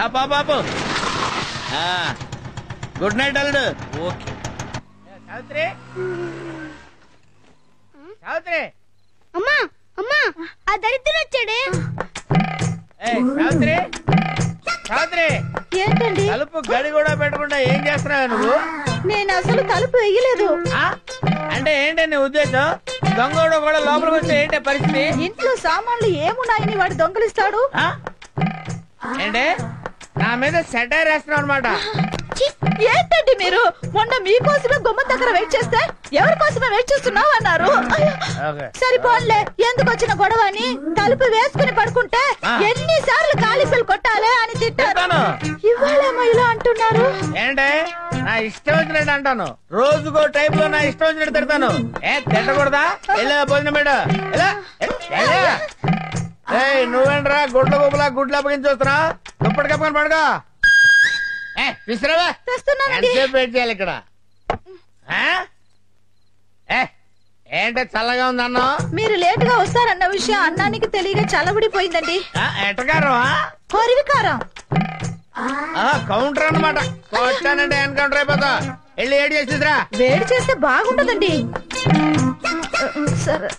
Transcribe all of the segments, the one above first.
ఆపు ఆపు ఆపు ఆ, గుడ్ నైట్ అల్లుడు ఓకే సావిత్రి సావిత్రి అమ్మా అమ్మా ఆ దరిద్రుడు వచ్చాడే ఏయ్, సావిత్రి సావిత్రి ఏంటండి తలుపు గడి కూడా పెట్టకుండా ఏం చేస్తున్నావు నువ్వు నేను అసలు తలుపు వేయలేదు ఆ? అంటే ఏంటి నీ ఉద్దేశం దొంగోడు కూడా లోపలికి వస్తే ఏంటి పరిస్థితి ఇంట్లో సామాన్లు ఏమున్నాయని వాడు దొంగలిస్తాడు ఆ? ఏంటి నా మీద సెటైర్ వేస్తున్నావు అనమాట ఛీ, ఏంటండి మీరు మొన్న మీకోసమే గుమ్మం దగ్గర వెయిట్ చేస్తే ఎవరి కోసమే వెయిట్ చేస్తున్నావు అన్నారు అయ్యో, ఓకే సరిపోన్లే ఎందుకు వచ్చిన గొడవ అని తలుపు వేసుకుని పడుకుంటే ఆ. ఎన్నిసార్లు కాలిపిల్ కొట్టాలే అని తిట్టారు తిట్టాను. ఇవాళేమో ఇలా అంటున్నారు ఏంటి నా ఇష్టం వచ్చినట్టు అంటాను రోజుకో టైప్ లో నా ఇష్టం వచ్చినట్టు తిడతాను ఏ తిట్టకూడదా వెళ్ళా భోజనం మేడ ఏయ్ నువ్వేంట్రా గుడ్ల గుబులా గుడ్లు అప్పగించి వస్తున్నా దుప్పటి కప్పుకొని పడుకో ఏ విసిరావా తెస్తున్నానండి ఎంతసేపు వెయిట్ చేయాలి ఇక్కడ ఆ? ఏ ఏంటి చల్లగా ఉంది అన్నం మీరు లేట్ గా వస్తారన్న విషయం అన్నానికి తెలియక చల్లబడిపోయిందండి ఆ, ఎటకారమా హరివికారం ఆ, కౌంటర్ అన్నమాట కొట్టానంటే ఎన్కౌంటర్ అయిపోతా వెళ్ళి ఏడు చేసిద్రా వేడి చేస్తే బాగుండదండి సరే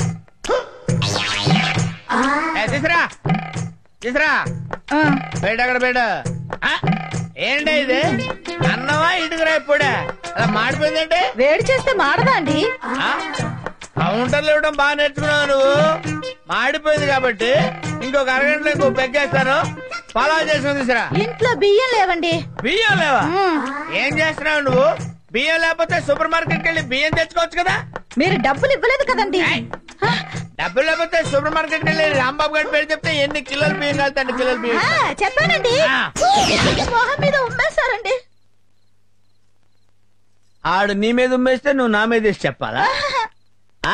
ఏ, తీసురా తీసురా ఆ, బయట అక్కడ బయట ఆ, ఏంటి ఇది అన్నమా ఇటుకురా ఇప్పుడే అలా మాడిపోయిందంటే వేడి చేస్తే మాడదా అండి కౌంటర్లు ఇవ్వడం బాగా నేర్చుకున్నావు నువ్వు మాడిపోయింది కాబట్టి ఇంకొక అరగంటలో ఇంకో పెగ్గేస్తాను ఫాలో చేసుకుని తీసురా ఇంట్లో బియ్యం లేవండి బియ్యం లేవా మ్, ఏం చేస్తున్నావు నువ్వు బియ్యం లేకపోతే సూపర్ మార్కెట్కి వెళ్ళి బియ్యం తెచ్చుకోవచ్చు కదా మీరు డబ్బులు ఇవ్వలేదు కదండి ఏయ్. ఆ, డబ్బులు లేకపోతే సూపర్ మార్కెట్కి వెళ్ళి రాంబాబు గారి పేరు చెప్తే ఎన్ని కిలోలు బియ్యం కలుతాండి కిలోలు ఆ, బియ్యం చెప్పానండి ఆ. మొహం మీద ఉమ్మేశారండి ఆడు నీ మీద ఉమ్మేస్తే నువ్వు నా మీద వేసి చెప్పాలా ఆ?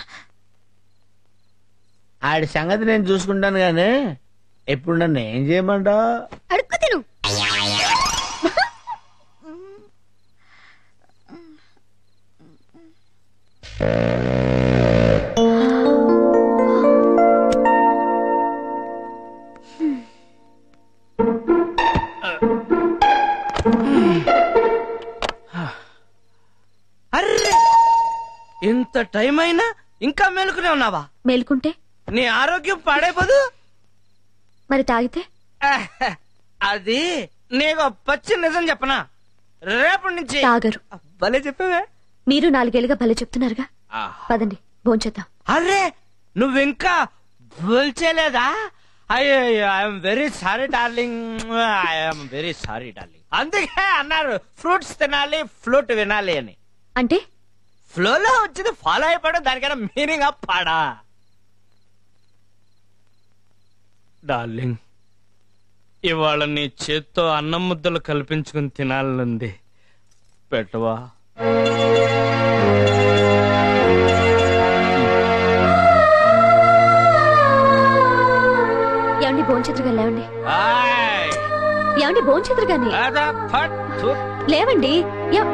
ఆడి సంగతి నేను చూసుకుంటాను గానీ ఎప్పుడు నన్ను ఏం చేయమంటావు అడుక్కు తిను అర్రే ఇంత టైం అయినా ఇంకా మేలుకునే ఉన్నావా మేలుకుంటే నీ ఆరోగ్యం పాడైపోదు మరి తాగితే ఆహ్, అది నీకు పచ్చి నిజం చెప్పనా రేపటి నుంచి తాగరు భలే చెప్పావే మీరు నాలుగేళ్లుగా భలే చెప్తున్నారుగా పదండి భోంచేద్దాం అరే నువ్వు ఇంకా బోల్చేలేదా అయ్యో I'm very sorry darling I'm very sorry darling అందుకే అన్నారు ఫ్రూట్స్ తినాలి ఫ్లూట్ వినాలి అని అంటే ఫ్లోలో వచ్చింది ఫాలో అయిపోవడం దానికైనా మీనింగ్ పాడా డార్లింగ్ ఇవాళ నీ చేత్తో అన్నం ముద్దలు కల్పించుకుని తినాలనుంది పెట్టవా ఏమండి భోంచేతురుగా లేవండి ఆయ్. ఏమండి భోంచేతురుగాని అదా ఫట్ థు. లేవండి ఎవ్-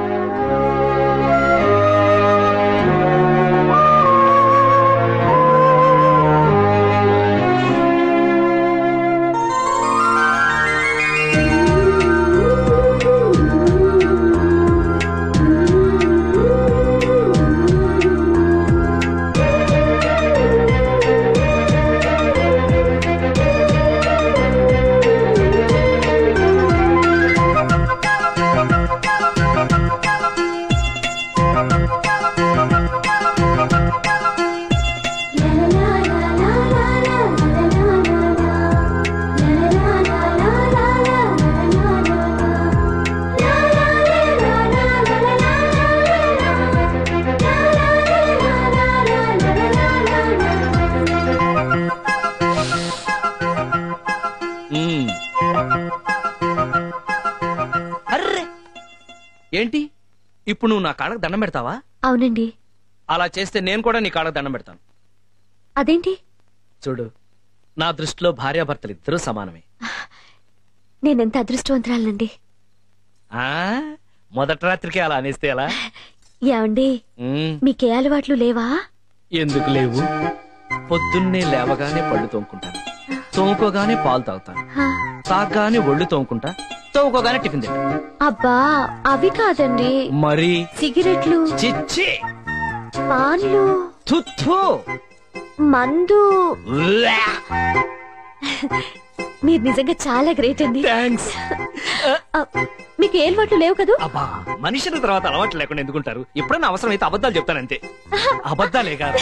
మ్మ్. అర్రే ఏంటి ఇప్పుడు నువ్వు నా కాళ్ళకు దండం పెడతావా అవునండి అలా చేస్తే నేను కూడా నీ కాళ్ళకు దండం పెడతాను అదేంటి చూడు నా దృష్టిలో భార్యాభర్తలు ఇద్దరూ సమానమే నేనెంత అదృష్టవంతురాలండి ఆ మొదటి రాత్రికి అలా అనేస్తే ఎలా ఏమండి మ్మ్. మీకే అలవాట్లు లేవా ఎందుకు లేవు పొద్దున్నే లేవగానే పళ్ళు తోముకుంటాను తోముకోగానే పాలు తాగుతాను హా, సాగ్గానే ఒళ్ళు తోముకుంటా తోముకోగానే టిఫిన్ తింటా అబ్బా అవి కాదండి మరి సిగరెట్లు చిచ్చి పాన్లు తుత్తు మందు మీరు నిజంగా చాలా గ్రేట్ అండి థ్యాంక్స్ ఆ, మీకు ఏ అలవాట్లు లేవు కదూ అబ్బా మనుషుల తర్వాత అలవాటు లేకుండా ఎందుకుంటారు ఎప్పుడైనా అవసరం అయితే అబద్ధాలు చెప్తానంతే అబద్ధాలే కాదు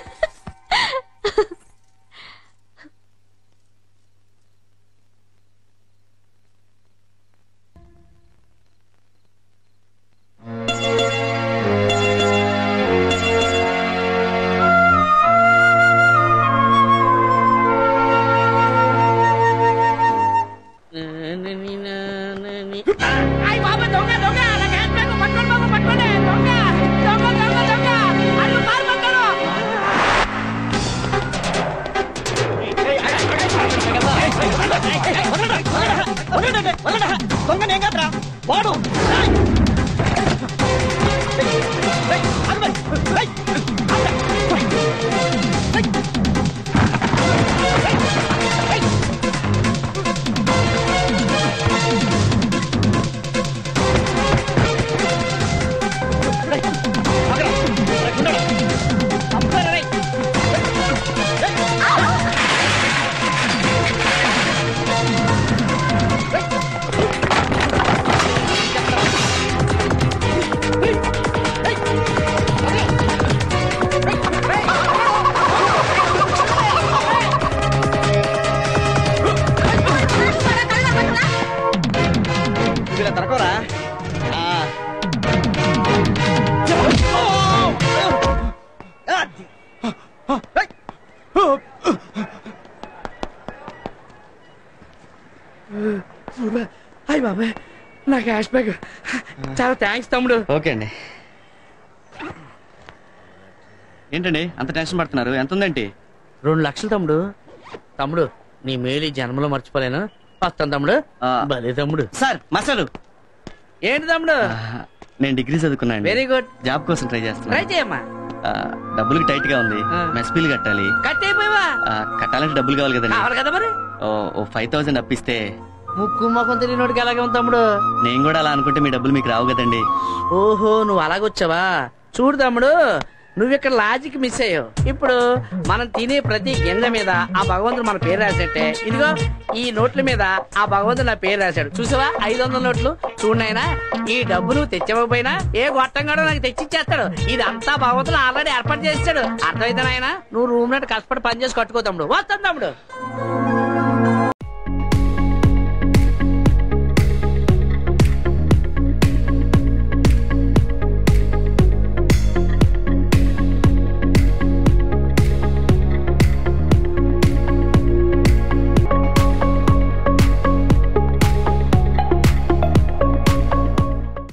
అయ్యి బాబాయ్ నా క్యాష్ బ్యాగ్ చాలా థ్యాంక్స్ తమ్ముడు ఓకే అండి ఏంటండి అంత టెన్షన్ పడుతున్నారు ఎంత ఉందండి రెండు లక్షలు తమ్ముడు తమ్ముడు నీ మేలు ఈ జన్మలో మర్చిపోలేను వస్తాను తమ్ముడు ఆ. భలే తమ్ముడు సార్ మాస్టారు ఏంటి తమ్ముడు ఆ, నేను డిగ్రీ చదువుకున్నాను వెరీ గుడ్ జాబ్ కోసం ట్రై ట్రై చేస్తున్నాను చేయమ్మా ఆ, డబ్బులకి టైట్ గా ఉంది ఆ. మెస్ బిల్ కట్టాలి కట్ అయిపోయావా ఆ, కట్టాలంటే డబ్బులు కావాలి కదండి కావాలి కదా మరి ఓ ఓ ఫైవ్ థౌసండ్ అప్పిస్తే ముక్కు మొఖం తెలియనోడికి ఎలాగే ఉంది తమ్ముడు నేను కూడా అలా అనుకుంటే మీ డబ్బులు మీకు రావు కదండి ఓహో నువ్వు అలాగొచ్చావా చూడు తమ్ముడు నువ్వు ఇక్కడ లాజిక్ మిస్ అయ్యావు ఇప్పుడు మనం తినే ప్రతి గింజ మీద ఆ భగవంతుడు మన పేరు రాసేట్టే ఇదిగో ఈ నోట్ల మీద ఆ భగవంతుడు నా పేరు రాశాడు చూసావా ఐదు వందల నోట్లు చూడనైనా ఈ డబ్బు నువ్వు తెచ్చకపోయినా ఏ గొట్టంగాడో నాకు తెచ్చిచ్చేస్తాడు ఇదంతా భగవంతుడు ఆల్రెడీ ఏర్పాటు చేస్తాడు అర్థమైతే నాయన నువ్వు రూమ్ నట్టు కష్టపడి పని చేసి కట్టుకో తమ్ముడు వస్తాను తమ్ముడు